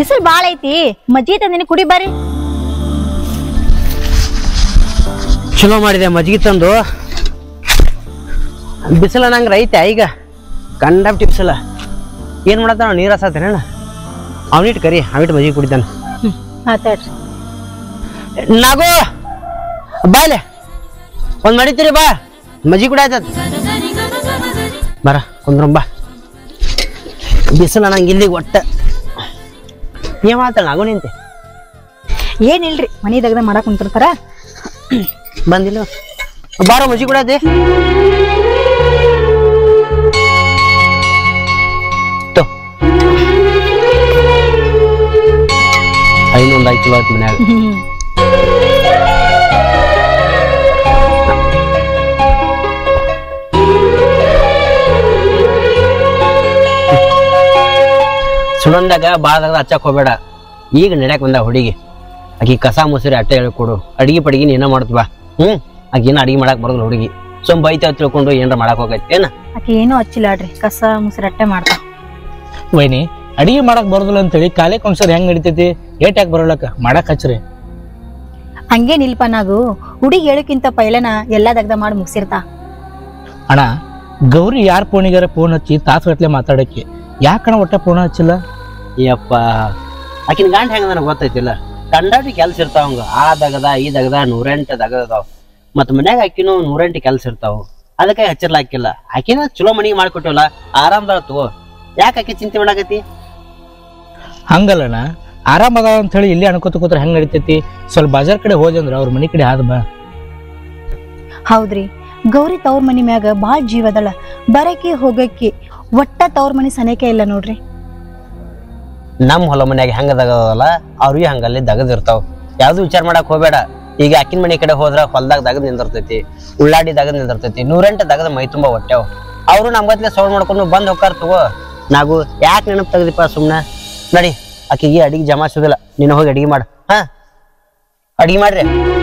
ಬಿಸಿಲು ಬಾಳ ಐತಿ ಮಜ್ಜಿಗೆ ತಂದಿನಿ ಕುಡಿ ಬರ್ರಿ ಚಲೋ ಮಾಡಿದೆ ಮಜ್ಜಿಗೆ ತಂದು ಬಿಸಿಲ ನಂಗೆ ರೈತೆ ಈಗ ಕಂಡಪ್ಟಿ ಬಿಸಿಲ ಏನು ಮಾಡತ್ತಾನ ನೀರು ಹಸಾತೇನ ಅವನಿಟ್ಟು ಕರಿ ಅವಿಟ್ಟು ಮಜ್ಜಿಗೆ ಕುಡಿತಾನ ಹ್ಮ್ ಮಾತಾಡ್ರಿ ನಾಗು ಬಾಯ್ಲೆ ಒಂದು ಮಾಡಿತೀರಿ ಬಾ ಮಜ್ಜಿಗೆ ಕುಡಿ ಆಯ್ತದ ಬರ ಕುಂದ್ರಂ ಬಾ ಬಿಸಿಲ ನಂಗೆ ಇಲ್ಲಿಗೆ ಒಟ್ಟ ಏನ್ ಮಾಡ್ತಾಳ ನಾಗು ನಿಂತೆ ಏನಿಲ್ರಿ ಮನಿ ತೆಗ್ದ ಮಾಡಕ್ ಕುಂತಿರ್ತಾರ ಬಂದಿಲ್ಲ ಬಾರೋ ಮಜ್ಜಿಗೆ ಕುಡಿಯತ್ತೆ ತೋ ಐನೊಂದು ಐದು ಕಿಲೋ ಆಯ್ತು ಮನ್ಯಾಗ ಹ್ಮ್ ಸುಣಂದಾಗ ಬಾಳದಾಗ ಹಚ್ಚಕ್ ಹೋಗ್ಬೇಡ ಈಗ ನಡ್ಯಾಕ ಬಂದ ಹುಡುಗಿ ಆಕಿ ಕಸ ಮುಸುರಿ ಅಟ್ಟೆ ಹೇಳ್ಕೊಡು ಅಡಿಗೆ ಪಡಿಗೆ ನೀನ ಮಾಡ್ತು ಬಾ ಹ್ಮ್ ಆಕಿ ಏನ ಅಡಿಗೆ ಮಾಡಕ್ ಬರೋದಿಲ್ಲ ಹುಡುಗಿ ಸುಮ್ ಬೈತ ತಿಳ್ಕೊಂಡು ಏನ್ರ ಮಾಡಕ್ ಹೋಗೈತಿ ಏನ ಆಕಿ ಏನೂ ಹಚ್ಚಿಲ್ಲಾಡ್ರಿ ಕಸ ಮುಸಿರಟ್ಟೆ ಮಾಡ್ತಾ ವೈನಿ ಅಡಿಗೆ ಮಾಡಕ್ ಬರೋದಿಲ್ಲ ಅಂತೇಳಿ ಕಾಲೇ ಒಂದ್ಸರಿ ಹೆಂಗ್ ನಡಿತೈತಿ ಏಟ್ ಯಾಕೆ ಬರೋಲಕ್ಕ ಮಾಡಕ್ ಹಚ್ರಿ ಹಂಗೇನಿಲ್ಪ ನಾಗು ಹುಡುಗಿ ಹೇಳಕ್ಕಿಂತ ಪೈಲನ ಎಲ್ಲಾ ದಗ್ದ ಮಾಡಿ ಮುಗಿಸಿರ್ತಾ ಅಣ್ಣ ಗೌರಿ ಯಾರ ಫೋನಿಗಾರ ಫೋನ್ ಹಚ್ಚಿ ತಾಸು ಗಟ್ಲೆ ಮಾತಾಡಕ್ಕೆ ಯಾಕಣ್ಣ ಒಟ್ಟ ಫೋನ್ ಹಚ್ಚಿಲ್ಲ ಯಪ್ಪ ಆಕಿನ ಗಂಡ ಹೆಂಗ ನನಗೆ ಗೊತ್ತೈತಿಲ್ಲ ಕಂಡಾಟಿ ಕೆಲ್ಸ ಇರ್ತಾವಂಗ ಆ ದಗದ ಈ ದಗದ ನೂರೆಂಟು ದಗದ ಅದಾವ ಮತ್ ಮನ್ಯಾಗ ಆಕಿನೂ ನೂರೆಂಟು ಕೆಲ್ಸ ಇರ್ತಾವ ಅದಕ್ಕೆ ಹಚ್ಚಿರ್ಲಾಕಿಲ್ಲ ಆಕಿನ ಚಲೋ ಮನಿಗೆ ಮಾಡ್ಕೊಟ್ಟಿವಲ್ಲ ಆರಾಮ್ದಾಳ ತಗೋ ಯಾಕೆ ಆಕಿ ಚಿಂತೆ ಮಾಡಾಕತಿ ಹಂಗಲ್ಲಣ್ಣ ಆರಾಮದ ಅಂತ ಹೇಳಿ ಇಲ್ಲಿ ಅನ್ಕೋತ ಕೂತ್ರ ಹೆಂಗ್ ನಡಿತೈತಿ ಸ್ವಲ್ಪ ಬಾಜಾರ್ ಕಡೆ ಹೋದಂದ್ರ ಅವ್ರ ಮನಿ ಕಡೆ ಆದ ಬಾ ಹೌದ್ರಿ ಗೌರಿ ತವ್ರ ಮನಿ ಮ್ಯಾಗ ಬಾಳ್ ಜೀವದಳ ಬರಕಿ ಹೋಗಕ್ಕಿ ಒಟ್ಟ ತವ್ರ ಮನಿ ಸನೇಕೆ ಇಲ್ಲ ನೋಡ್ರಿ ನಮ್ಮ ಹೊಲ ಮನ್ಯಾಗ ಹೆಂಗ ದಗದಲ್ಲ ಅವ್ರಿಗೆ ಹಂಗಲ್ಲಿ ದಗದ್ ಇರ್ತಾವ ಯಾವ್ದು ವಿಚಾರ ಮಾಡಕ್ ಹೋಗ್ಬೇಡ ಈಗ ಅಕ್ಕಿನ ಮನೆ ಕಡೆ ಹೋದ್ರ ಹೊಲ್ದಾಗ ದಗದ್ ನಿಂದಿರ್ತೈತಿ ಉಳ್ಳಾಡಿ ದಗದ್ ನಿಂದಿರ್ತೈತಿ ನೂರೆಂಟು ದಗದ ಮೈ ತುಂಬಾ ಹೊಟ್ಟೆವ್ ಅವರು ನಮ್ಗತ್ಲೆ ಸೌಂಡ್ ಮಾಡ್ಕೊಂಡು ಬಂದ್ ಹೋಗ್ತಾರ ತಗೋ ನಾವು ಯಾಕೆ ನೆನಪು ತೆಗ್ದಿಪ್ಪ ಸುಮ್ನ ನಡಿ ಆಕಿಗೆ ಅಡಿಗೆ ಜಮಾಯಿಸೋದಿಲ್ಲ ನೀನು ಹೋಗಿ ಅಡಿಗೆ ಮಾಡ ಹಾ ಅಡಿಗೆ ಮಾಡ್ರಿ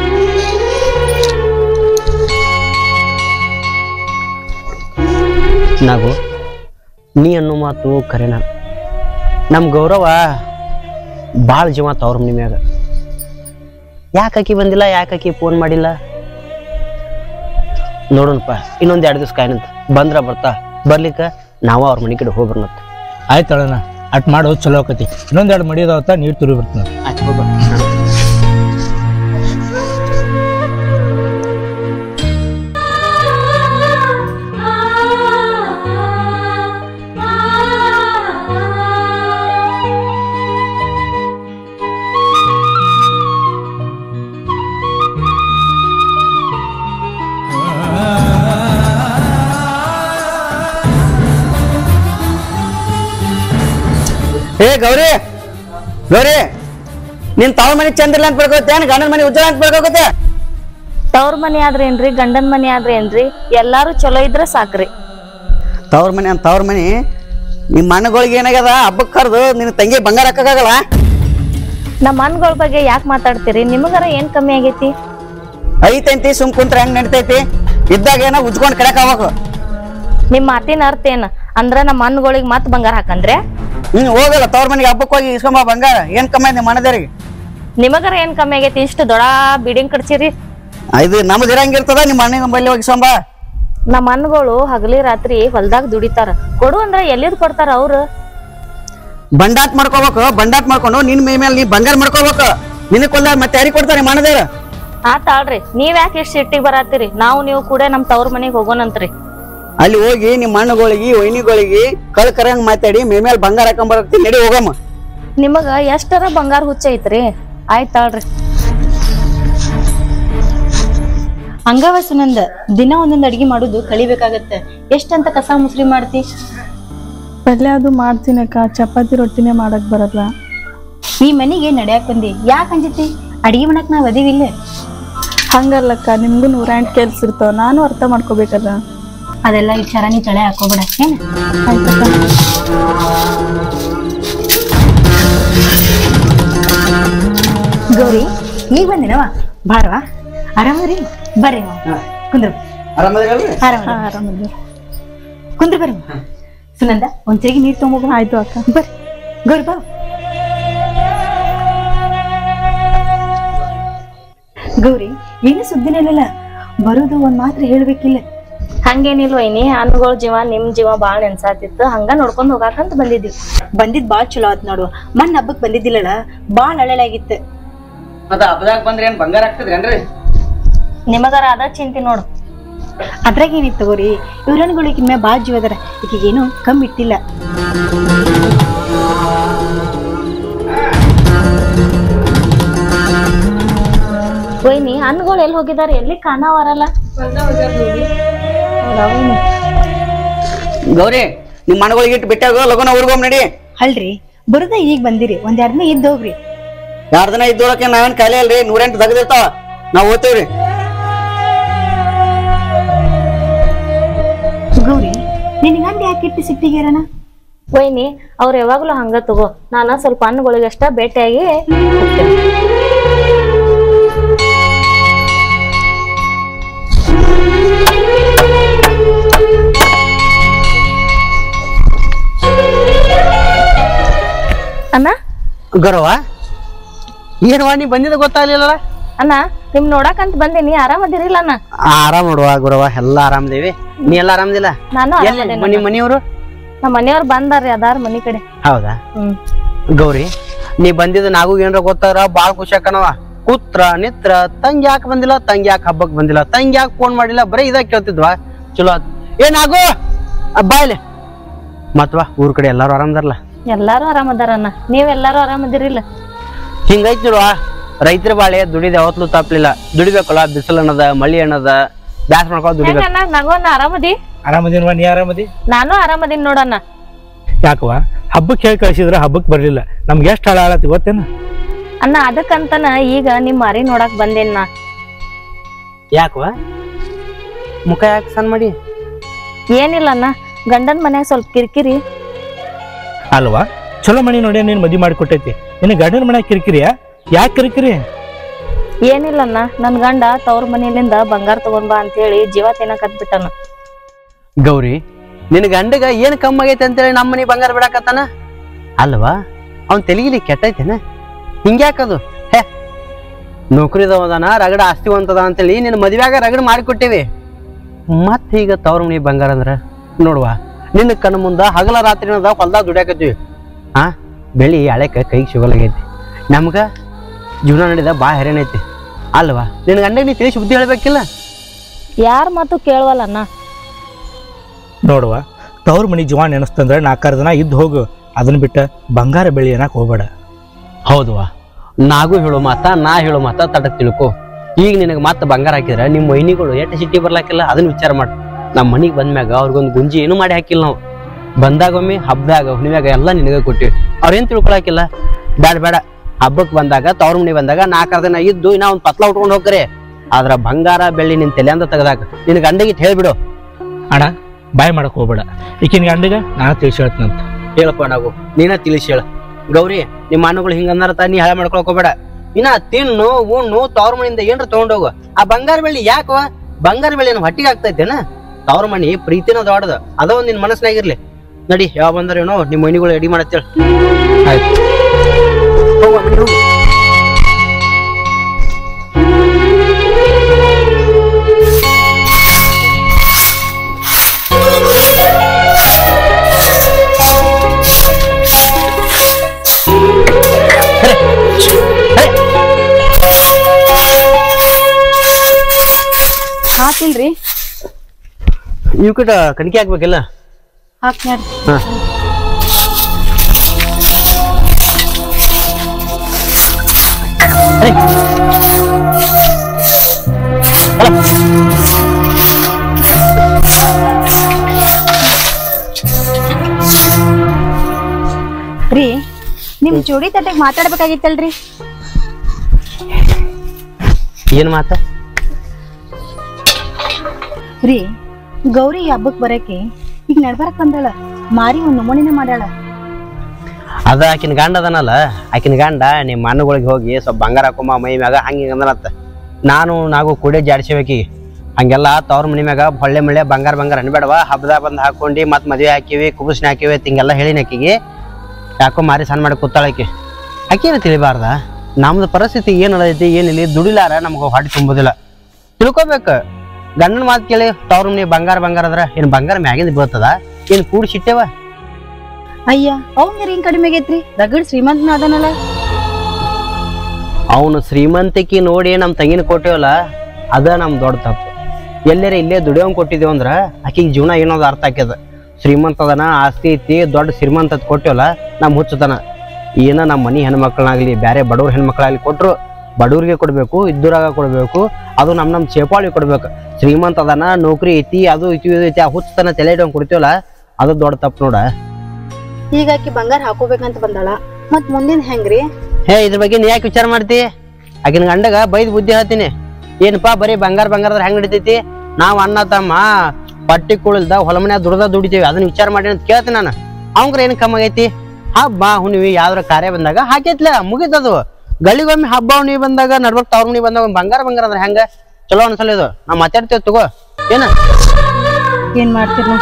ನಾಗು ನೀ ಅನ್ನೋ ಮಾತು ಖರೇನ ನಮ್ಮ ಗೌರವ ಭಾಳ ಜೀವ ತವ್ರ ಮನಿ ಮ್ಯಾಗ ಯಾಕೆ ಆಕಿ ಬಂದಿಲ್ಲ ಯಾಕೆ ಆಕಿ ಫೋನ್ ಮಾಡಿಲ್ಲ ನೋಡೋಣಪ್ಪ ಇನ್ನೊಂದ್ ಎರಡು ದಿವ್ಸ ಕಾಯ್ನಂತ ಬಂದ್ರ ಬರ್ತಾ ಬರ್ಲಿಕ್ಕ ನಾವು ಅವ್ರ ಮನಿ ಕಡೆ ಹೋಗ್ಬರ್ನತ್ತ ಆಯ್ತಳಣ್ಣ ಅಟ್ ಮಾಡೋ ಚಲೋ ಆಕತಿ ಇನ್ನೊಂದೆರಡು ಮಡಿಯೋದಾವತ್ತ ನೀರ್ ತುರಿ ಬರ್ತಾನ ಆಯ್ತು ಹೋಗ್ಬರ್ ಏ ಗೌರಿ ಗೌರಿ ನಿನ್ ತವ್ರ ಮನೆ ಚಂದಿಲ್ಲ ಅಂತ ಬೆಳ್ಕೋತೆ ಏನ್ ಗಂಡನ ಮನೆ ಉಜ್ಜಲ ಅಂತ ಬೆಳ್ಕೋತೆ ತವ್ರ ಮನಿ ಆದ್ರೇನ್ರಿ ಗಂಡನ್ ಮನಿ ಆದ್ರೇನ್ರಿ ಎಲ್ಲಾರು ಚಲೋ ಇದ್ರ ಸಾಕ್ರಿ ತವ್ರ ಮನೆ ಅಂತ ತವ್ರ ಮನೆ ನಿಮ್ಮ ಮಣ್ಣಗಳಿಗೆ ಏನಾಗ್ಯದ ಹಬ್ಬಕ್ಕೆ ಕರೆದು ನಿನ್ನ ತಂಗಿ ಬಂಗಾರ ಹಾಕಕ್ಕಾಗಲ್ಲ ನಮ್ಮ ಮನ್ಗಳ ಬಗ್ಗೆ ಯಾಕೆ ಮಾತಾಡ್ತೀರಿ ನಿಮಗಾರ ಏನ್ ಕಮ್ಮಿ ಆಗೈತಿ ಐತಂತಿ ಸುಮ್ ಕುಂತ್ರ ಹೆಂಗ್ ನಡಿತೈತಿ ಇದ್ದಾಗ ಏನೋ ಉಜ್ಕೊಂಡ್ ಕಡೆಕ್ ಆಗ್ಬೇಕು ನಿಮ್ ಮಾತಿನ ಅರ್ಥ ಏನ್ ಅಂದ್ರ ನಮ್ಮ ಮನ್ಗಳಿಗೆ ಮತ್ ಬಂಗಾರ ಹಾಕಂದ್ರೆ ನೀನ್ ಹೋಗಲ್ಲ ತವ್ರ ಮನೆಗೆ ಹಬ್ಬಕ್ಕೆ ಹೋಗಿ ಇಸ್ಕೊಂಬ ಬಂಗಾರ ಏನ್ ಕಮ್ಮಿ ಐತಿ ನಿಮ್ಮ ಮನದೇರಿಗೆ ನಿಮಗಾರ ಏನ್ ಕಮ್ಮಿ ಆಗೈತಿ ಇಷ್ಟು ದೊಡ್ಡ ಬಿಲ್ಡಿಂಗ್ ಕಟ್ಸಿರಿ ಇದು ನಮ್ದು ಇರಂಗಿರ್ತದ ನಿಮ್ಮ ಅಣ್ಣನ ಬಲ್ಲಿ ಹೋಗಿ ಇಸ್ಕೊಂಬ ನಮ್ಮ ಮನ್ಗಳು ಹಗಲಿ ರಾತ್ರಿ ಹೊಲ್ದಾಗ ದುಡಿತಾರ ಕೊಡು ಅಂದ್ರ ಎಲ್ಲಿದ್ ಕೊಡ್ತಾರ ಅವ್ರು ಬಂಡಾಟ್ ಮಾಡ್ಕೋಬೇಕು ಬಂಡಾಟ್ ಮಾಡ್ಕೊಂಡು ನಿನ್ ಮೈ ಮೇಲೆ ನೀ ಬಂಗಾರ ಮಾಡ್ಕೋಬೇಕು ನಿನಗ್ ಕೊಂದ ಮತ್ತೆ ಯಾರಿಗೆ ಕೊಡ್ತಾರೆ ನಿಮ್ಮ ಮನದೇರ ಆತಾಳ್ರಿ ನೀವ್ ಯಾಕೆ ಇಷ್ಟ ಸಿಟ್ಟಿಗೆ ಬರತ್ತೀರಿ ನಾವು ನೀವು ಕೂಡ ನಮ್ ತವ್ರ ಮನಿಗ್ ಹೋಗೋಣಂತ್ರಿ ಅಲ್ಲಿ ಹೋಗಿ ನಿಮ್ಮ ಅಣ್ಣಗಳಿಗೆ ವೈನಿಗಳಿಗೆ ಕಳ್ ಕರಂಗ್ ಮಾತಾಡಿ ಮೈ ಮೇಲೆ ಬಂಗಾರ ಹಾಕೊಂಡ್ ಬರಕ್ತಿ ನಡಿ ಹೋಗಮ್ಮ ನಿಮಗ ಎಷ್ಟರ ಬಂಗಾರ ಹುಚ್ಚ ಐತ್ರಿ ಆಯ್ತಾಳ್ರಿ ಹಂಗವ ಸುನಂದ ದಿನ ಒಂದೊಂದ್ ಅಡಿಗೆ ಮಾಡುದು ಕಲಿಬೇಕಾಗತ್ತೆ ಎಷ್ಟಂತ ಕಸ ಮುಸ್ರಿ ಮಾಡ್ತಿ ಪಲ್ಯ ಅದು ಮಾಡ್ತೀನಕ್ಕ ಚಪಾತಿ ರೊಟ್ಟಿನೇ ಮಾಡಕ್ ಬರಲ್ಲ ಈ ಮನಿಗೆ ನಡ್ಯಾಕ್ ಬಂದಿ ಯಾಕೆ ಅಂಜತಿ ಅಡಿಗೆ ಮಾಡಕ್ ನಾವ್ ಅದೀವಿಲ್ಲ ಹಂಗಲ್ಲಕ್ಕ ನಿಮ್ಗೂ ನೂರೆಂಟು ಕೆಲ್ಸ ಇರ್ತಾವ ನಾನು ಅರ್ಥ ಮಾಡ್ಕೋಬೇಕಲ್ಲ ಅದೆಲ್ಲ ವಿಚಾರ ನೀ ತಲೆ ಹಾಕೋಬೇಡ ಏನ್ ಗೌರಿ ಈಗ ಬಂದಿನವ ಬಾರವಾ ಆರಾಮದ್ರಿ ಬರ್ರಿ ಕುಂದ್ರು ಆರಾಮದಿರಲ್ರಿ ಆರಾಮ ಆರಾಮದ ಕುಂದ್ರ ಬರ್ರಿ ಸುನಂದ ಒಂದ್ ತಿರುಗಿ ನೀರ್ ತಗೊಂಬೋಗ ಆಯ್ತು ಅಕ್ಕ ಬರ್ರಿ ಗೌರಿ ಬಾ ಗೌರಿ ಏನು ಸುದ್ದಿನಿಲ್ಲ ಬರೋದು ಒಂದ್ ಮಾತ್ರ ಹೇಳ್ಬೇಕಿಲ್ಲ ಹಂಗೇನಿಲ್ಲ ವೈನಿ ಹಣ್ಣುಗಳ ಜೀವ ನಿಮ್ ಜೀವ ಬಾಳ ನೆನ್ಸಾತಿತ್ತು ಹಂಗ ನೋಡ್ಕೊಂಡ್ ಹೋಗಾಕಂತ ಬಂದಿದ್ವಿ ಬಂದಿದ್ ಬಾಳ್ ಚಲೋ ಆತ್ ನೋಡು ಮನ್ ಹಬ್ಬಕ್ ಬಂದಿದ್ದಿಲ್ಲಲ್ಲ ಬಾಳ್ ಅಳಲಾಗಿತ್ತು ಮತ್ತ ಹಬ್ಬದಾಗ ಬಂದ್ರೆ ಏನ್ ಬಂಗಾರ ಆಗ್ತದ್ರೇನ್ರಿ ನಿಮಗಾರ ಅದ ಚಿಂತೆ ನೋಡು ಅದ್ರಾಗ ಏನಿತ್ತು ತಗೋರಿ ಇವ್ರನ್ಗಳಿಗೆ ಮೇ ಬಾಳ್ ಜೀವ ಅದಾರ ಈಗೇನು ಕಮ್ಮಿ ಇಟ್ಟಿಲ್ಲ ವೈನಿ ಹಣ್ಣುಗಳು ಎಲ್ಲಿ ಹೋಗಿದಾರ ಎಲ್ಲಿ ಕಾಣವರಲ್ಲ ಗೌರಿ ನಿಮ್ ಮನಗಳಿಗೆ ಇಟ್ಟು ಬಿಟ್ಟಾಗ ಲಗುನ ಊರ್ಗೋಮ್ ನಡಿ ಅಲ್ರಿ ಬರೋದ ಈಗ ಬಂದಿರಿ ಒಂದ್ ಎರಡ್ ದಿನ ಇದ್ದು ಹೋಗ್ರಿ ಎರಡ್ ದಿನ ಇದ್ದೋಳಕ್ಕೆ ನಾವೇನ್ ಖಾಲಿ ಅಲ್ರಿ ನೂರೆಂಟು ತೆಗ್ದಿರ್ತಾವ ನಾವ್ ಓದ್ತೇವ್ರಿ ಗೌರಿ ನಿನ್ ಗಂಡ ಯಾಕೆ ಇಟ್ಟು ಸಿಟ್ಟಿಗೇರನ ವೈನಿ ಅವ್ರ ಯಾವಾಗ್ಲೂ ಹಂಗ ತಗೋ ನಾನ ಸ್ವಲ್ಪ ಹಣ್ಣುಗಳಿಗೆ ಅಷ್ಟ ಭೇಟಿಯಾಗಿ ಹೋಗ್ತೇನೆ. ಅಣ್ಣ ಗೌರವ ಏನವಾ ನೀ ಬಂದಿದ್ದ ಗೊತ್ತಾಗ್ಲಿಲ್ಲ ಅಣ್ಣ ನಿಮ್ ನೋಡಕಂತ ಬಂದೀನಿ ಆರಾಮದಿರಿಲ್ಲ ಅಣ್ಣ ಆರಾಮ್ ನೋಡುವ ಗುರವ ಎಲ್ಲಾ ಆರಾಮದೇವಿ ನೀ ಎಲ್ಲ ಆರಾಮದಿಲ್ಲ ನಾನು ಎಲ್ಲಿ ಆರಾಮದೇನಿ ನಿಮ್ ಮನೆಯವರು ನಮ್ಮ ಮನೆಯವ್ರು ಬಂದಾರ್ರಿ ಅದಾರ ಮನಿ ಕಡೆ ಹೌದಾ ಹ್ಮ್ ಗೌರಿ ನೀ ಬಂದಿದ್ದು ನಾಗೂ ಏನ್ರ ಗೊತ್ತಾರ ಬಾಳ್ ಖುಷಿ ಆಕಣವ ಕೂತ್ರ ನಿತ್ರ ತಂಗಿ ಯಾಕೆ ಬಂದಿಲ್ಲ ತಂಗಿ ಯಾಕೆ ಹಬ್ಬಕ್ ಬಂದಿಲ್ಲ ತಂಗಿ ಯಾಕೆ ಫೋನ್ ಮಾಡಿಲ್ಲ ಬರೀ ಇದ ಕೇಳ್ತಿದ್ವಾ ಚಲೋ ಆತ್ ಏನಾಗು ಬಾಯ್ಲೆ ಮತ್ವಾ ಊರ್ ಕಡೆ ಎಲ್ಲಾರು ಆರಾಮದಾರಲ್ಲ ಎಲ್ಲಾರು ಆರಾಮದಾರಣ್ಣ ನೀವೆಲ್ಲಾರು ಆರಾಮದಿರಿಲ್ಲ ಹಿಂಗೈತ್ ನೋಡುವ ರೈತರ ಬಾಳೆ ದುಡಿದ ಯಾವತ್ಲು ತಪ್ಪಲಿಲ್ಲ ದುಡಿಬೇಕಲ್ಲ ಬಿಸಿಲು ಅನ್ನದ ಮಳಿ ಅನ್ನದ ಬ್ಯಾಸ್ ಮಾಡ್ಕೊಂಡು ದುಡಿಬೇಕು ಹೆಂಗಣ್ಣ ನಗೋಣ ಆರಾಮದಿ ಆರಾಮದಿನವ ನೀ ಆರಾಮದಿ ನಾನು ಆರಾಮದಿನ್ ನೋಡಣ್ಣ ಯಾಕವ ಹಬ್ಬಕ್ಕೆ ಹೇಳಿ ಕಳ್ಸಿದ್ರ ಹಬ್ಬಕ್ಕೆ ಬರ್ಲಿಲ್ಲ ನಮ್ಗೆ ಎಷ್ಟು ಹಾಳ ಆಳತಿ ಗೊತ್ತೇನ ಅಣ್ಣ ಅದಕ್ಕಂತನ ಈಗ ನಿಮ್ ಮಾರಿ ನೋಡಕ್ ಬಂದೇನ್ ನಾ ಯಾಕವ ಮುಖ ಯಾಕೆ ಸಣ್ಣ ಮಾಡಿ ಏನಿಲ್ಲ ಅಣ್ಣ ಗಂಡನ್ ಮನ್ಯಾಗ ಸ್ವಲ್ಪ ಕಿರಿಕಿರಿ ಅಲ್ವಾ ಚಲೋ ಮನಿ ನೋಡಿ ನೀನ್ ಮದ್ವಿ ಮಾಡಿ ಕೊಟ್ಟೈತಿ ನಿನ್ನ ಗಂಡನ ಮನ್ಯಾಗ ಕಿರಿಕಿರಿಯಾ ಯಾಕೆ ಕಿರಿಕಿರಿ ಏನಿಲ್ಲ ಅಣ್ಣ ನನ್ ಗಂಡ ತವ್ರ ಮನೆಯಲ್ಲಿಂದ ಬಂಗಾರ ತಗೊಂಡ್ ಬಾ ಅಂತ ಹೇಳಿ ಜೀವ ತಿನ್ನಕತ್ ಬಿಟ್ಟನ ಗೌರಿ ನಿನ್ ಗಂಡಗ ಏನ್ ಕಮ್ಮಿ ಆಗೈತೆ ಅಂತೇಳಿ ನಮ್ಮ ಮನೆ ಬಂಗಾರ ಬಿಡಾಕತ್ತಾನ ಅಲ್ವಾ ಅವ್ನ್ ತೆಲಿಗಿಲಿ ಕೆಟ್ಟೈತೇನ ಹಿಂಗ್ಯಾಕದು ಹೇ ನೌಕರಿದವದಾನ ರಗಡ ಆಸ್ತಿವಂತದ ಅಂತೇಳಿ ನಿನ್ನ ಮದ್ವ್ಯಾಗ ರಗಡ ಮಾಡಿಕೊಟ್ಟೇವಿ ಮತ್ ಈಗ ತವ್ರ ಮನಿ ಬಂಗಾರ ಅಂದ್ರ ನೋಡುವ ನಿನ್ನ ಕಣ್ಣು ಮುಂದ ಹಗಲ ರಾತ್ರಿನದ ಹೊಲ್ದಾಗ ದುಡ್ಯಾಕತ್ತೀವಿ ಆ ಬೆಳಿ ಹಳೆಕ ಕೈಗೆ ಸಿಗೋಲಾಗೈತಿ ನಮ್ಗ ಜೀವನ ನಡೆದ ಬಾ ಹೈರಾಣ ಐತಿ ಅಲ್ವಾ ನಿನ್ನ ಗಂಡಗೆ ನೀ ತಿಳಿಸಿ ಬುದ್ಧಿ ಹೇಳ್ಬೇಕಿಲ್ಲ ಯಾರ ಮಾತು ಕೇಳವಲ್ಲ ಅಣ್ಣ ನೋಡುವ ತವ್ರ ಮನಿ ಜೀವ ನೆನಸ್ತಂದ್ರೆ ನಾಲ್ಕಾರು ದಿನ ಇದ್ದು ಹೋಗು ಅದನ್ನ ಬಿಟ್ಟ ಬಂಗಾರ ಬೆಳಿ ಅನ್ನಕ್ ಹೋಗ್ಬೇಡ ಹೌದವಾ ನಾಗೂ ಹೇಳೋ ಮಾತ ನಾ ಹೇಳೋ ಮಾತ ತಟಕ್ ತಿಳ್ಕೊ ಈಗ ನಿನಗೆ ಮತ್ತೆ ಬಂಗಾರ ಹಾಕಿದ್ರ ನಿಮ್ಮ ಮೈನಿಗಳು ಎಷ್ಟು ಸಿಟ್ಟಿ ಬರ್ಲಾಕಿಲ್ಲ ಅದನ್ನ ವಿಚಾರ ಮಾಡು ನಮ್ಮ ಮನಿಗೆ ಬಂದ್ಮ್ಯಾಗ ಅವ್ರಿಗೊಂದು ಗುಂಜಿ ಏನು ಮಾಡಿ ಹಾಕಿಲ್ಲ ನಾವು ಬಂದಾಗೊಮ್ಮೆ ಹಬ್ಬದಾಗ ಹುಣ್ಣಿಮ್ಯಾಗ ಎಲ್ಲ ನಿನಗೆ ಕೊಟ್ಟಿವಿ ಅವ್ರೇನ್ ತಿಳ್ಕೊಳಕಿಲ್ಲ ಬೇಡ ಬೇಡ ಹಬ್ಬಕ್ಕೆ ಬಂದಾಗ ತವ್ರ ಮನೆ ಬಂದಾಗ ನಾಲ್ಕಾರು ದಿನ ಇದ್ದು ಇನ್ನ ಒಂದು ಪತ್ಲ ಉಟ್ಕೊಂಡು ಹೋಗ್ರಿ ಆದ್ರ ಬಂಗಾರ ಬೆಳ್ಳಿ ನಿನ್ ತಲೆಯಿಂದ ತೆಗ್ದಾಕ ನಿನ್ ಗಂಡಗಿಟ್ಟು ಹೇಳ್ಬಿಡು ಅಣ್ಣ ಬಾಯ್ ಮಾಡಕ್ ಹೋಗ್ಬೇಡ ಈಕಿನ ಗಂಡಗ ನಾನು ತಿಳಿಸಿ ಹೇಳ್ತೀನಂತ ಹೇಳಪ್ಪ ನಾವು ನೀನ ತಿಳಿಸಿ ಹೇಳ ಗೌರಿ ನಿಮ್ಮ ಅಣ್ಣಗಳು ಹಿಂಗ ಅಂದಾರ ನೀ ಹಾಳೆ ಮಾಡ್ಕೊಳಕ್ ಹೋಗ್ಬೇಡ ಇನ್ನ ತಿನ್ನು ಉಣ್ಣು ತವ್ರ ಮನೆಯಿಂದ ಏನ್ರ ತಗೊಂಡೋಗು ಆ ಬಂಗಾರ ಬೆಳ್ಳಿ ಯಾಕವ ಬಂಗಾರ ಬೆಳ್ಳಿ ಏನು ಹೊಟ್ಟಿಗೆ ಆಗ್ತೈತೇನ ತವ್ರ ಮನಿ ಪ್ರೀತಿನ ದೊಡ್ಡದ ಅದ ಒಂದ್ ನಿನ್ ಮನಸ್ನಾಗಿರ್ಲಿ ನಡಿ ಯಾವ ಬಂದಾರೇನೋ ನಿಮ್ಮ ಮನಿಗಳು ರೆಡಿ ಮಾಡತ್ತೇಳ ಆಯ್ತು ಹೋಗುವ ಮನೆ ಹೋಗು ಹಾಕಿಲ್ರಿ ಇವ್ ಕಟ ಕಣಿಕೆ ಹಾಕ್ಬೇಕಿಲ್ಲ ಹಾಕ್ ನೋಡ್ರಿ ಹಾ ರೀ ನಿಮ್ ಜೋಡಿ ತಟ್ಟೆಗ್ ಮಾತಾಡ್ಬೇಕಾಗಿತ್ತಲ್ರಿ ಏನ್ ಮಾತ ರೀ ಗೌರಿ ಹಬ್ಬಕ್ ಬರಕ್ಕೆ ಈಗ ನಡ್ಬರಕ್ ಬಂದಾಳ ಮಾರಿ ಒಂದ್ ನಮೂನಿನ ಮಾಡ್ಯಾಳ ಅದ ಆಕಿನ ಗಂಡ ಅದನಲ್ಲ ಆಕಿನ ಗಂಡ ನಿಮ್ಮ ಅಣ್ಣಗಳಿಗೆ ಹೋಗಿ ಸ್ವಲ್ಪ ಬಂಗಾರ ಹಾಕೊಂಬ ಮೈ ಮ್ಯಾಗ ಹಂಗೆ ಅಂದನತ್ತ ನಾನು ನಾವು ಕೂಡೆ ಜಾಡ್ಸಿಬೇಕಿ ಹಂಗೆಲ್ಲ ತವ್ರ ಮನಿ ಮ್ಯಾಗ ಹೊಳ್ಳೆ ಮಳ್ಳೆ ಬಂಗಾರ ಬಂಗಾರ ಅನ್ಬೇಡವ ಹಬ್ಬದಾಗ ಬಂದು ಹಾಕೊಂಡು ಮತ್ತೆ ಮದುವೆ ಹಾಕಿವಿ ಕುಬಸ್ನ ಹಾಕಿವಿ ಹಿಂಗೆಲ್ಲ ಹೇಳಿನ ಆಕಿಗೆ ಯಾಕೋ ಮಾರಿ ಸಣ್ಣ ಮಾಡಿ ಕೂತಾಳ ಆಕಿ ಆಕಿನ ತಿಳಿಬಾರ್ದ ನಮ್ದು ಪರಿಸ್ಥಿತಿ ಏನ್ ಐತಿ ಏನಿಲ್ಲ ದುಡಿಲಾರ ನಮ್ಗೆ ಹೊಟ್ಟೆ ತುಂಬೋದಿಲ್ಲ ತಿಳ್ಕೊಬೇಕು ಗಂಡನ ಮಾತು ಕೇಳಿ ತವ್ರ ಮನೆ ಬಂಗಾರ ಬಂಗಾರ ಅದ್ರ ಏನ್ ಬಂಗಾರ ಮ್ಯಾಗಿಂದ ಬೀಳ್ತದ ಏನ್ ಕೂಡಿ ಸಿಟ್ಟೇವ ಅಯ್ಯ ಅವಂಗಾರ ಹಿಂಗ್ ಕಡಿಮೆ ಆಗೈತ್ರಿ ರಗಡ್ ಶ್ರೀಮಂತನ ಅದನಲ್ಲ ಅವನು ಶ್ರೀಮಂತಿಕೆ ನೋಡಿ ನಮ್ಮ ತಂಗಿನ ಕೊಟ್ಟೇವಲ್ಲ ಅದ ನಮ್ ದೊಡ್ಡ ತಪ್ಪು ಎಲ್ಲರ ಇಲ್ಲೇ ದುಡಿಯೋಂಗ್ ಕೊಟ್ಟಿದ್ದೇವ ಅಂದ್ರ ಆಕಿಗೆ ಜೀವನ ಏನೋದು ಅರ್ಥ ಆಕ್ಯದ ಶ್ರೀಮಂತ ಅದನ ಆಸ್ತಿ ಐತಿ ದೊಡ್ಡ ಶ್ರೀಮಂತ ಅದ್ ಕೊಟ್ಟೇವಲ್ಲ ನಮ್ ಹುಚ್ಚತನ ಏನ ನಮ್ಮ ಮನಿ ಹೆಣ್ಮಕ್ಳನ್ನಾಗ್ಲಿ ಬ್ಯಾರೆ ಬಡವ್ರ ಹೆಣ್ಮಕ್ಳಾಗ್ಲಿ ಕೊಟ್ರು ಬಡವ್ರಿಗೆ ಕೊಡ್ಬೇಕು ಇದ್ದೂರಾಗ ಕೊಡ್ಬೇಕು ಅದು ನಮ್ ನಮ್ ಚೇಪಾಳಿ ಕೊಡ್ಬೇಕು ಶ್ರೀಮಂತ ಅದನ ನೌಕರಿ ಐತಿ ಅದು ಐತಿ ಇದು ಐತಿ ಆ ಹುಚ್ಚತನ ತಲೆ ಇಟ್ಕೊಂಡ್ ಕೊಡ್ತೀವಲ್ಲ ಅದು ದೊಡ್ಡ ತಪ್ಪು ನೋಡ ಈಗ ಆಕಿ ಬಂಗಾರ ಹಾಕೋಬೇಕಂತ ಬಂದಾಳ ಮತ್ ಮುಂದಿನ ಹೆಂಗ್ರಿ ಹೇ ಇದ್ರ ಬಗ್ಗೆ ನೀ ಯಾಕೆ ವಿಚಾರ ಮಾಡ್ತಿ ಆಕಿನ ಗಂಡಗ ಬೈದ್ ಬುದ್ಧಿ ಹೇಳ್ತೀನಿ ಏನಪ್ಪಾ ಬರೀ ಬಂಗಾರ ಬಂಗಾರದ್ರ ಹೆಂಗ್ ನಡಿತೈತಿ ನಾವ್ ಅಣ್ಣ ತಮ್ಮ ಪಟ್ಟಿ ಕುಳಿಲ್ದ ಹೊಲ ಮನ್ಯಾಗ ದುಡ್ದ ದುಡಿತೀವಿ ಅದನ್ನ ವಿಚಾರ ಮಾಡಿ ಅಂತ ಕೇಳ್ತೀನಿ ನಾನು ಅವಂಗ್ರ ಏನ್ ಕಮ್ಮಿ ಆಗೈತಿ ಹಬ್ಬ ಹುಣ್ಣಿವಿ ಯಾವ್ದ್ರ ಕಾರ್ಯ ಬಂದಾಗ ಹಾಕೈತ್ಲ ಮುಗಿತದು ಗಳಿಗೊಮ್ಮೆ ಹಬ್ಬ ಹುಣ್ಣಿವಿ ಬಂದಾಗ ನಡ್ಬರ್ಕ್ ತವ್ರ ಮನಿ ಬಂದಾಗ ಒಂದ್ ಬಂಗಾರ ಬಂಗಾರ ಅಂದ್ರೆ ಹೆಂಗ ಚಲೋ ಅನ್ಸಲ್ಲ ಇದು ನಾ ಮಾತಾಡ್ತೇವೆ ತಗೋ ಏನ ಏನ್ ಮಾಡ್ತೀರಿ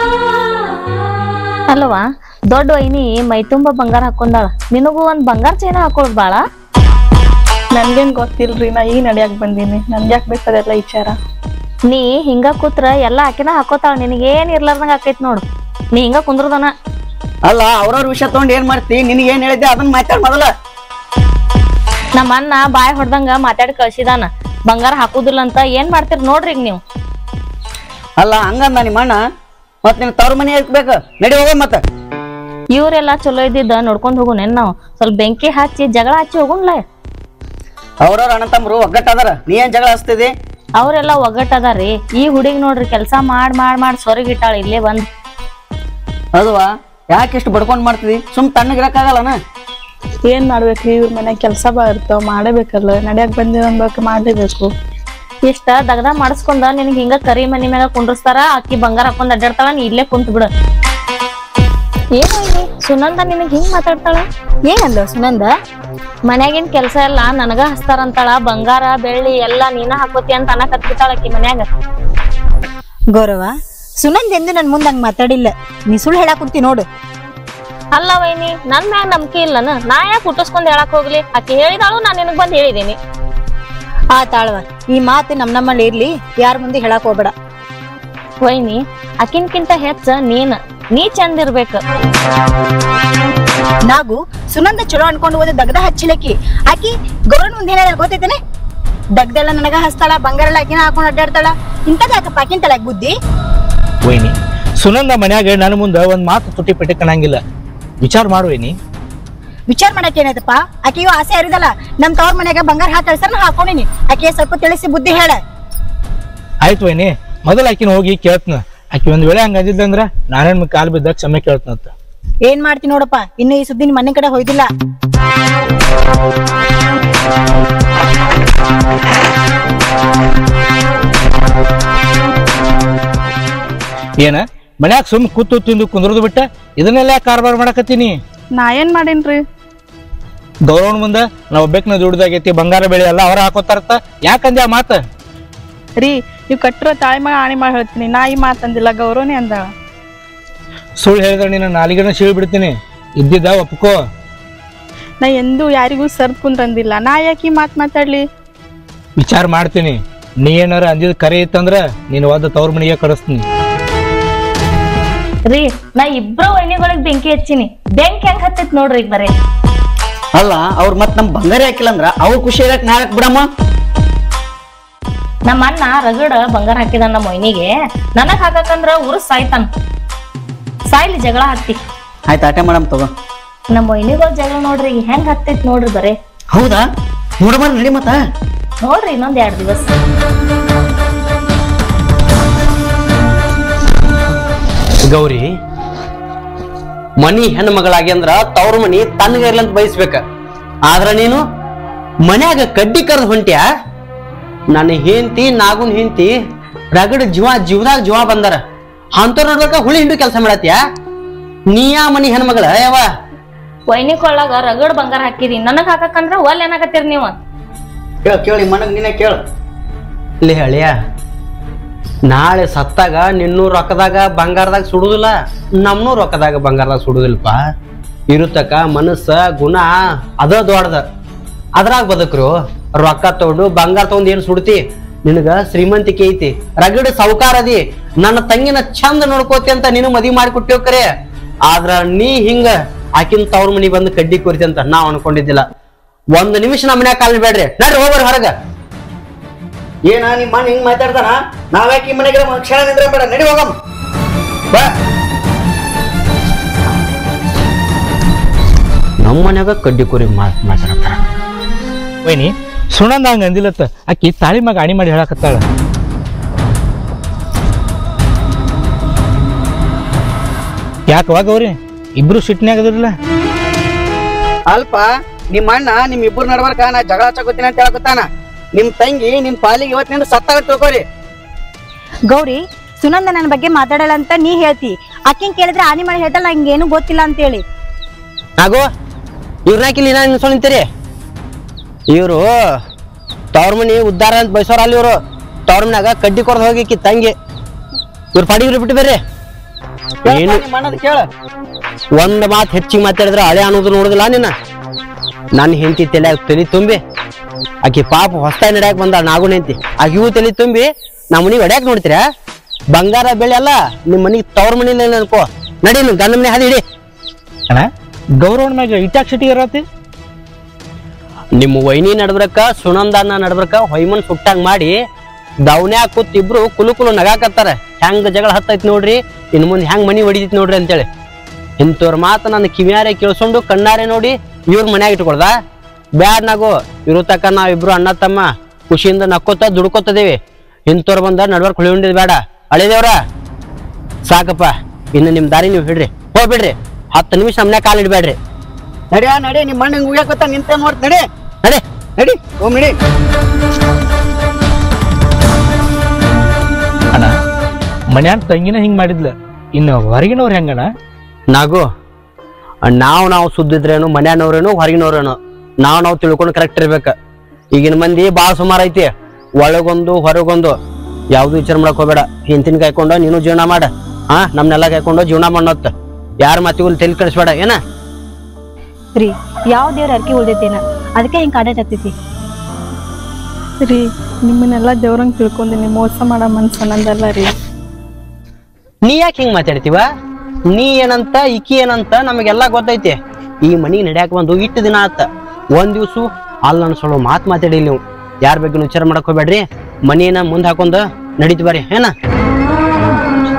ಅಲ್ವಾ ದೊಡ್ಡ ವೈನಿ ಮೈ ತುಂಬಾ ಬಂಗಾರ ಹಾಕೊಂಡಾಳ ನಿನಗೂ ಒಂದ್ ಬಂಗಾರ ಚೈನ ಹಾಕೊಳ್ಳೋದ್ ಬಾಳ ನನ್ಗೇನ್ ಗೊತ್ತಿಲ್ರಿ ನಾ ಈಗ ನಡಿಯಾಕ್ ಬಂದೀನಿ ನನ್ಗೆ ಯಾಕೆ ಬೇಕಾದೆಲ್ಲ ವಿಚಾರ ನೀ ಹಿಂಗ ಕೂತ್ರ ಎಲ್ಲಾ ಆಕಿನ ಹಾಕೋತಾಳ ನಿನಗೇನ್ ಇರ್ಲಾರ್ದಂಗ ಆಕೈತ್ ನೋಡು ನೀ ಹಿಂಗ ಕುಂದ್ರದನ ಅಲ್ಲ ಅವ್ರವ್ರ ವಿಷಯ ತಗೊಂಡ್ ಏನ್ ಮಾಡ್ತಿ ನಿನಗೆ ಏನ್ ಹೇಳಿದ್ದೆ ಅದನ್ನ ಮಾತಾಡ್ ಮೊದಲ ನಮ್ಮ ಅಣ್ಣ ಬಾಯ್ ಹೊಡ್ದಂಗ ಮಾತಾಡಿ ಕಳ್ಸಿದಾನ ಬಂಗಾರ ಹಾಕುದಿಲ್ಲ ಅಂತ ಏನ್ ಮಾಡ್ತೀರಿ ನೋಡ್ರಿ ಈಗ ನೀವು ಅಲ್ಲ ಹಂಗಂದ ನಿಮ್ಮ ಅಣ್ಣ ಮತ್ ನಿನ್ ತವ್ರ ಮನೆ ಇರ್ಬೇಕು ನಡಿ ಹೋಗ ಮತ್ತ ಇವ್ರೆಲ್ಲಾ ಚಲೋ ಇದ್ದಿದ್ದ ನೋಡ್ಕೊಂಡ್ ಹೋಗುನೇನ್ ನಾವು ಸ್ವಲ್ಪ ಬೆಂಕಿ ಹಚ್ಚಿ ಜಗಳ ಹಚ್ಚಿ ಹೋಗುನ್ಲ ಅವ್ರವ್ರ ಅಣ್ಣ ತಮ್ಮರು ಒಗ್ಗಟ್ಟ ಅದಾರ ನೀ ಏನ್ ಜಗಳ ಹಚ್ತಿದಿ ಅವ್ರೆಲ್ಲಾ ಒಗ್ಗಟ್ಟದಾರಿ ಈ ಹುಡುಗಿ ನೋಡ್ರಿ ಕೆಲ್ಸ ಮಾಡ್ ಮಾಡ್ ಮಾಡ್ ಸೊರಗಿಟ್ಟಾಳ ಇಲ್ಲೇ ಬಂದ್ ಅದುವಾ ಯಾಕೆ ಇಷ್ಟು ಬಡ್ಕೊಂಡ್ ಮಾಡ್ತಿದಿ ಸುಮ್ ತಣ್ಣಗಿರಕ್ಕಾಗಲ್ಲನ ಏನ್ ಮಾಡ್ಬೇಕ್ರಿ ಇವ್ರ ಮನ್ಯಾಗ ಕೆಲ್ಸ ಬಾ ಇರ್ತಾವ ಮಾಡಬೇಕಲ್ಲ ನಡ್ಯಾಕ್ ಬಂದಿರ ಅನ್ಬೇಕು ಮಾಡ್ಲೇಬೇಕು ಇಷ್ಟ ದಗದ ಮಾಡಿಸ್ಕೊಂಡ ನಿನಗ್ ಹಿಂಗ ಕರಿ ಮನಿ ಮ್ಯಾಗ ಕುಂಡ್ರಸ್ತಾರ ಅಕ್ಕಿ ಬಂಗಾರ ಹಾಕೊಂಡ್ ಅಡ್ಡಾಡ್ತಾಳ ನೀ ಇಲ್ಲೇ ಕುಂತ್ ಬಿಡ ಏನು ಸುನಂದ ನಿನಗ್ ಹಿಂಗ್ ಮಾತಾಡ್ತಾಳ ಏನಂದ ಸುನಂದ ಮನ್ಯಾಗಿನ್ ಕೆಲ್ಸ ಎಲ್ಲಾ ನನಗ ಹಸ್ತಾರಂತಾಳ ಬಂಗಾರ ಬೆಳ್ಳಿ ಎಲ್ಲಾ ನೀನ ಹಾಕೋತಿ ಅಂತ ಅನ್ನ ಕತ್ಬಿಟ್ಟಾಳ ಅಕ್ಕಿ ಮನ್ಯಾಗ ಗೌರವ ಸುನಂದ್ ಎಂದು ನನ್ ಮುಂದ್ ಹಂಗ್ ಮಾತಾಡಿಲ್ಲ ನೀ ಸುಳ್ಳು ಹೇಳಾಕ್ ಕುಂತಿ ನೋಡು ಅಲ್ಲ ವೈನಿ ನನ್ ಮ್ಯಾಗ ನಂಬಿಕೆ ಇಲ್ಲನ ನಾ ಯಾಕೆ ಹುಟ್ಟಿಸ್ಕೊಂಡ್ ಹೇಳಕ್ ಹೋಗ್ಲಿ ಆಕಿ ಹೇಳಿದಾಳು ನಾನ್ ನಿನಗ್ ಬಂದ್ ಹೇಳಿದೀನಿ ಆ ತಾಳ್ವ ಈ ಮಾತು ನಮ್ ನಮ್ಮಲ್ಲಿ ಇರ್ಲಿ ಯಾರ ಮುಂದೆ ಹೇಳಾಕ್ ಹೋಗ್ಬೇಡ ವೈನಿ ಅಕಿನ್ಕಿಂತ ಹೆಚ್ಚ ನೀನ್ ನೀ ಚಂದ ಇರ್ಬೇಕ ನಾವು ಸುನಂದ ಚಲೋ ಅನ್ಕೊಂಡು ಹೋದ ದಗದ ಹಚ್ಚಿಲಕ್ಕಿ ಆಕಿ ಗೌರವ್ ಮುಂದೆ ಏನಾರ ಗೊತ್ತೈತೇನೆ ದಗ್ದೆಲ್ಲ ನನಗ ಹಸ್ತಾಳ ಬಂಗಾರ ಎಲ್ಲ ಆಕಿನ ಹಾಕೊಂಡ್ ಅಡ್ಡಾಡ್ತಾಳ ಇಂತದ ಯಾಕಪ್ಪ ಆಕಿನ ತಲೆಗ್ ಬುದ್ಧಿ ವೈನಿ ಸುನಂದ ಮನ್ಯಾಗ ನನ್ನ ಮುಂದೆ ಒಂದ್ ಮಾತು ತುಟಿ ಪೆಟ್ಟಿ ಕಾಣಂಗಿಲ್ಲ ವಿಚಾರ ಮಾಡು ವೈನಿ ವಿಚಾರ ಮಾಡಕ್ ಏನಾಯ್ತಪ್ಪ ಆಕಿಗೂ ಆಸೆ ಅರಿದಲ್ಲ ನಮ್ ತವ್ರ ಮನ್ಯಾಗ ಬಂಗಾರ ಹಾಕಿ ಕಳ್ಸರ್ ನಾ ಹಾಕೊಂಡಿನಿ ಆಕೆ ಸ್ವಲ್ಪ ತಿಳಿಸಿ ಬುದ್ಧಿ ಹೇಳ ಆಯ್ತು ವೈನಿ ಮೊದಲ ಆಕಿನ ಹೋಗಿ ಕೇಳ್ತನ ಆಕಿ ಒಂದ್ ವೇಳೆ ಹಂಗ ಅಂದಿದ್ದಂದ್ರ ನಾರಾಯಣ ಕಾಲ್ ಬಿದ್ದಾಗ ಕ್ಷಮೆ ಕೇಳ್ತನಂತ ಏನ್ ಮಾಡ್ತಿ ನೋಡಪ್ಪ ಇನ್ನು ಈ ಸುದ್ದಿ ನಿಮ್ ಮನೆ ಕಡೆ ಹೋಯ್ದಿಲ್ಲ ಏನ ಮನ್ಯಾಗ ಸುಮ್ ಕೂತು ತಿಂದು ಕುಂದ್ರದು ಬಿಟ್ಟ ಇದನ್ನೆಲ್ಲ ಯಾಕ್ ಕಾರ್ಬಾರ್ ಮಾಡಕತ್ತೀನಿ ನಾ ಏನ್ ಮಾಡೇನ್ರಿ ಗೌರವನ ಮುಂದ ನಾ ಒಬ್ಬಕ್ನ ದುಡ್ದಾಗೈತಿ ಬಂಗಾರ ಬೆಳೆ ಎಲ್ಲ ಅವ್ರ ಹಾಕೋತಾರತ್ತ ಯಾಕಂದ್ಯ ಆ ಮಾತ ರೀ ನೀವು ಕಟ್ಟಿರೋ ತಾಯಿ ಮಗ ಆಣಿ ಮಾಡಿ ಹೇಳ್ತೀನಿ ನಾ ಈ ಮಾತಂದಿಲ್ಲ ಗೌರವನೇ ಅಂದಾಳ ಸುಳ್ಳು ಹೇಳಿದ್ರೆ ನೀನು ನಾಲಿಗೆನ ಸೀಳ್ ಬಿಡ್ತೀನಿ ಇದ್ದಿದ್ದ ಒಪ್ಕೋ ನಾ ಎಂದೂ ಯಾರಿಗೂ ಸರ್ದ್ ಕುಂದ್ರಂದಿಲ್ಲ ನಾ ಯಾಕೆ ಈ ಮಾತು ಮಾತಾಡ್ಲಿ ವಿಚಾರ ಮಾಡ್ತೀನಿ ನೀ ಏನಾರ ಅಂದಿದ್ ಕರೆ ಇತ್ತಂದ್ರ ನೀನು ಒದ್ದ ತವ್ರ ಮನೆಗೆ ಕಳಿಸ್ತೀನಿ ರೀ ನಾ ಇಬ್ರು ವೈನಿಗಳಿಗೆ ಬೆಂಕಿ ಹಚ್ಚಿನಿ ಬೆಂಕಿ ಹೆಂಗ್ ಹತ್ತೈತ್ ನೋಡ್ರಿ ಈಗ ಬರೇ ಅಲ್ಲ ಅವ್ರ ಮತ್ ನಮ್ ಬಂಗಾರ ಹಾಕಿಲ್ಲ ಅಂದ್ರ ಅವ್ರ ಖುಷಿ ಇರಕ್ ನಾ ಯಾಕ್ ಬಿಡಮ್ಮ ನಮ್ಮ ಅಣ್ಣ ರಗಡ ಬಂಗಾರ ಹಾಕಿದ ನಮ್ಮ ಮೊಯ್ನಿಗೆ ನನಗ್ ಹಾಕಕಂದ್ರ ಉರ್ಸ್ ಸಾಯ್ತಾನ ಸಾಯ್ಲಿ ಜಗಳ ಹತ್ತಿ ಆಯ್ತು ಆಟೆ ಮಾಡಮ್ ತಗೋ ನಮ್ಮ ಮೊಯ್ನಿಗಳ ಜಗಳ ನೋಡ್ರಿ ಈಗ ಹೆಂಗ್ ಹತ್ತೈತ್ ನೋಡ್ರಿ ಬರೇ ಹೌದಾ ನೋಡಮ್ಮ ನಡಿ ಮತ್ತ ನೋಡ್ರಿ ಇನ್ನೊಂದ್ ಎರಡ್ ದಿವಸ ಗೌರಿ ಮನಿ ಹೆಣ್ಣು ಮಗಳಾಗಿ ಅಂದ್ರ ತವ್ರ ಮನಿ ತನ್ನಗ ಇರ್ಲಂತ ಬಯಸ್ಬೇಕ ಆದ್ರ ನೀನು ಮನ್ಯಾಗ ಕಡ್ಡಿ ಕರ್ದ್ ಹೊಂಟ್ಯಾ ನನ್ನ ಹೆಂಡತಿ ನಾಗುನ್ ಹೆಂಡತಿ ರಗಡ ಜೀವ ಜೀವದಾಗ ಜೀವ ಬಂದಾರ ಅಂತವ್ರ ನೋಡ್ಬೇಕ ಹುಳಿ ಹಿಂಡು ಕೆಲಸ ಮಾಡತ್ಯಾ ನೀಯಾ ಮನಿ ಹೆಣ್ಮಗಳ ಯಾವ ವೈನಿ ಕೊಳ್ಳಾಗ ರಗಡ್ ಬಂಗಾರ ಹಾಕಿದಿ ನನಗ್ ಹಾಕಕಂದ್ರ ಒಲ್ ಏನಾಗತ್ತೀರಿ ನೀವು ಕೇಳ ಕೇಳಿ ಮನಗ್ ನೀನೇ ಕೇಳ ಲೇ ಹಳಿಯ ನಾಳೆ ಸತ್ತಾಗ ನಿನ್ನೂರ್ ರೊಕ್ಕದಾಗ ಬಂಗಾರದಾಗ ಸುಡುದಿಲ್ಲ ನಮ್ನೂ ರೊಕ್ಕದಾಗ ಬಂಗಾರದಾಗ ಸುಡುದಿಲ್ಲಪ್ಪ ಇರುತ್ತಕ ಮನಸ್ಸ ಗುಣ ಅದ ದೊಡ್ಡದ ಅದ್ರಾಗ ಬದುಕ್ರು ರೊಕ್ಕ ತಗೊಂಡು ಬಂಗಾರ ತಗೊಂಡ್ ಏನ್ ಸುಡ್ತಿ ನಿನಗ ಶ್ರೀಮಂತಿಕೆ ಐತಿ ರಗಡ ಸಾವುಕಾರ ಅದಿ ನನ್ನ ತಂಗಿನ ಚಂದ ನೋಡ್ಕೋತಿ ಅಂತ ನೀನು ಮದ್ವಿ ಮಾಡಿ ಕೊಟ್ಟೇವ್ ಕರೆ ಆದ್ರ ನೀ ಹಿಂಗ ಆಕಿನ ತವ್ರ ಮನಿ ಬಂದು ಕಡ್ಡಿ ಕೊರಿತಿ ಅಂತ ನಾವ್ ಅನ್ಕೊಂಡಿದ್ದಿಲ್ಲ ಒಂದ್ ನಿಮಿಷ ನಮ್ಮ ಮನ್ಯಾಗ ಕಾಲ್ ಬೇಡ್ರಿ ನಡ್ರಿ ಹೋಗ್ಬರ್ರಿ ಹೊರಗ ಏನ ನಿಮ್ಮ ಮಣ್ಣ ಹಿಂಗ್ ಮಾತಾಡ್ತಾನ ನಾವ್ಯಾಕೆ ಈ ಮನೆಗೆ ಕ್ಷಣ ನಿಂದ್ರ ಬೇಡ ನಡಿ ಹೋಗಮ್ ಬಾ ನಮ್ಮ ಮನ್ಯಾಗ ಕಡ್ಡಿ ಕೊರಿ ಮಾತ್ ಮಾತಾಡ್ತಾರ ವೈನಿ ಸುಣಂದ ಹಂಗ ಅಂದಿಲ್ಲತ್ತ ಆಕಿ ತಾಳಿ ಮಗ ಅಣಿ ಮಾಡಿ ಹೇಳಕತ್ತಾಳ ಯಾಕವಾ ಗೌರಿ ಇಬ್ರು ಸಿಟ್ನ್ಯಾಗ ಅದಿರಲ್ಲ ಅಲ್ಪ ನಿಮ್ಮ ಅಣ್ಣ ನಿಮ್ ಇಬ್ಬರು ನಡ್ಬರ್ಕ ನಾ ಜಗಳ ಹಚ್ಚಕೋತೀನಿ ಅಂತ ಹೇಳಕತ್ತಾನ ನಿಮ್ ತಂಗಿ ನಿಮ್ ಪಾಲಿಗೆ ಇವತ್ತಿನಿಂದ ಸತ್ತಾಗ ತಿಳ್ಕೊರಿ ಗೌರಿ ಸುನಂದ ನನ್ನ ಬಗ್ಗೆ ಮಾತಾಡಲ್ಲ ಅಂತ ನೀ ಹೇಳ್ತಿ ಆಕಿನ್ ಕೇಳಿದ್ರೆ ಆನಿ ಮಾಡಿ ಹೇಳ್ತಾಳ ನಂಗೇನು ಗೊತ್ತಿಲ್ಲ ಅಂತೇಳಿ ಆಗೋ ಇವ್ರನ್ನಾಕಿಲ್ಲಿ ನಾ ನಿಲ್ಸೋ ನಿಂತೀರಿ ಇವರು ತವ್ರ ಮನಿ ಉದ್ಧಾರ ಅಂತ ಬಯಸೋರ ಅಲ್ಲಿ ಇವರು ತವ್ರ ಮನ್ಯಾಗ ಕಡ್ಡಿ ಕೊರ್ದು ಹೋಗಿಕ್ಕಿ ತಂಗಿ ಇವ್ರ ಪಾಡಿಗೆ ಬಿಟ್ಟು ಬರ್ರಿ ಏನು ನಿಮ್ಮ ಅಣ್ಣದ ಕೇಳ ಒಂದ್ ಮಾತು ಹೆಚ್ಚಿಗೆ ಮಾತಾಡಿದ್ರೆ ಹಳೆ ಅನ್ನೋದು ನೋಡುದಿಲ್ಲ ನಿನ್ನ ನನ್ನ ಹೆಂಡತಿ ತಲೆ ತಲೆ ತುಂಬಿ ಆಕಿ ಪಾಪ ಹೊಸ್ತಾಗಿ ನಡ್ಯಾಕ ಬಂದ ನಾಗು ಹೆಂಡತಿ ಆಕಿಗೂ ತಲೆ ತುಂಬಿ ನಮ್ಮ ಮನಿಗೆ ಹೊಡ್ಯಾಕ ನೋಡ್ತೀರಾ ಬಂಗಾರ ಬೆಳೆ ಅಲ್ಲ ನಿಮ್ಮ ಮನಿಗೆ ತವ್ರ ಮನಿಲ್ಲ ಅನ್ಕೋ ನಡಿ ನೀವು ಗಂಡ ಮನೆ ಹಾದಿ ಹಿಡಿ ಅಣ್ಣ ಗೌರವನ ಮ್ಯಾಗ ಇಟ್ಯಾಕ್ ಸಿಟಿಗೆ ಇರತ್ತಿ ನಿಮ್ಮ ವೈನಿ ನಡ್ಬ್ರಕ್ಕ ಸುನಂದನ ನಡ್ಬ್ರಕ್ಕ ಹೊಯ್ಮನ್ ಸುಟ್ಟಂಗ್ ಮಾಡಿ ದವನ್ಯಾಗ ಕೂತ್ ಇಬ್ರು ಕುಲು ಕುಲು ನಗಾಕತ್ತಾರ ಹೆಂಗ್ ಜಗಳ ಹತ್ತೈತಿ ನೋಡ್ರಿ ಇನ್ ಮುಂದೆ ಹೆಂಗ್ ಮನಿ ಹೊಡಿತೈತಿ ನೋಡ್ರಿ ಅಂತೇಳಿ ಇಂಥವ್ರ ಮಾತು ನನ್ನ ಕಿವಿಯಾರೆ ಕೇಳಿಸ್ಕೊಂಡು ಕಣ್ಣಾರೆ ನೋಡಿ ಇವ್ರ ಮನ್ಯಾಗ ಇಟ್ಕೊಳ್ದ ಬ್ಯಾಡ್ ನಾಗು ಇರೋ ತಕ್ಕ ನಾವಿಬ್ರು ಅಣ್ಣ ತಮ್ಮ ಖುಷಿಯಿಂದ ನಕ್ಕೋತ ದುಡ್ಕೋತದೇವಿ ಇಂಥವ್ರು ಬಂದ ನಡ್ವರ್ಕ್ ಹೊಳಿಕೊಂಡಿದ್ ಬೇಡ ಅಳಿದೇವ್ರ ಸಾಕಪ್ಪ ಇನ್ನು ನಿಮ್ ದಾರಿ ನೀವು ಹಿಡ್ರಿ ಹೋಗ್ಬಿಡ್ರಿ ಹತ್ತು ನಿಮಿಷ ನಮ್ನ್ಯಾಗ ಕಾಲ್ ಇಡ್ಬೇಡ್ರಿ ನಡಿಯ ನಡಿ ನಿಮ್ಮ ಅಣ್ಣ ಹಿಂಗ್ ಉಯ್ಯಾಕತ್ತ ನಿಂತ ನೋಡ್ತ ನಡಿ ನಡಿ ನಡಿ ಹೋಗ್ ನಡಿ ಅಣ್ಣ ಮನ್ಯಾನ ತಂಗಿನ ಹಿಂಗ್ ಮಾಡಿದ್ಲ ಇನ್ನು ಹೊರಗಿನವ್ರು ಹೆಂಗಣ್ಣ ನಾಗು ನಾವು ನಾವು ಸುದ್ದಿದ್ರೇನು ಮನ್ಯಾನವ್ರೇನು ಹೊರಗಿನವ್ರೇನು ನಾವು ನಾವು ತಿಳ್ಕೊಂಡು ಕರೆಕ್ಟ್ ಇರ್ಬೇಕ ಈಗಿನ ಮಂದಿ ಭಾಳ ಸುಮಾರು ಐತಿ ಒಳಗೊಂದು ಹೊರಗೊಂದು ಯಾವ್ದು ವಿಚಾರ ಮಾಡಕ್ ಹೋಗ್ಬೇಡ ಹಿಂತಿನ ಕಾಯ್ಕೊಂಡು ನೀನು ಜೀವನ ಮಾಡ ಹಾ ನಮ್ನೆಲ್ಲ ಕಾಯ್ಕೊಂಡು ಜೀವನ ಮಾಡೋತ್ತ ಯಾರ ಮಾತಿಗೂ ತಲೆ ಕಳಿಸ್ಬೇಡ ಏನ ರೀ ಯಾವ ದೇವ್ರ ಅರ್ಕಿ ಉಳ್ದೈತೇನ ಅದಕ್ಕೆ ಹಿಂಗ್ ಕಾಡಾಟ್ ಹತ್ತೈತಿ ರೀ ನಿಮ್ಮನ್ನೆಲ್ಲ ದೇವ್ರಂಗ್ ತಿಳ್ಕೊಂದಿನಿ ಮೋಸ ಮಾಡೋ ಮನ್ಸು ನಂದಲ್ಲ ರೀ ನೀ ಯಾಕೆ ಹಿಂಗ್ ಮಾತಾಡ್ತೀವ ನೀ ಏನಂತ ಇಕಿ ಏನಂತ ನಮಗೆಲ್ಲ ಗೊತ್ತೈತಿ ಈ ಮನಿಗೆ ನಡ್ಯಾಕ ಬಂದು ಇಟ್ಟು ದಿನ ಆತ ಒಂದ್ ದಿವ್ಸ ಅಲ್ಲ ಅನ್ಸೋಳು ಮಾತ್ ಮಾತಾಡಿ ನೀವು ಯಾರ ಬಗ್ಗೆ ವಿಚಾರ ಮಾಡಕ್ ಹೋಗ್ಬೇಡ್ರಿ ಮನಿನ ಮುಂದ್ ಹಾಕೊಂಡ್ ನಡೀತಿ ಬರ್ರಿ ಏನ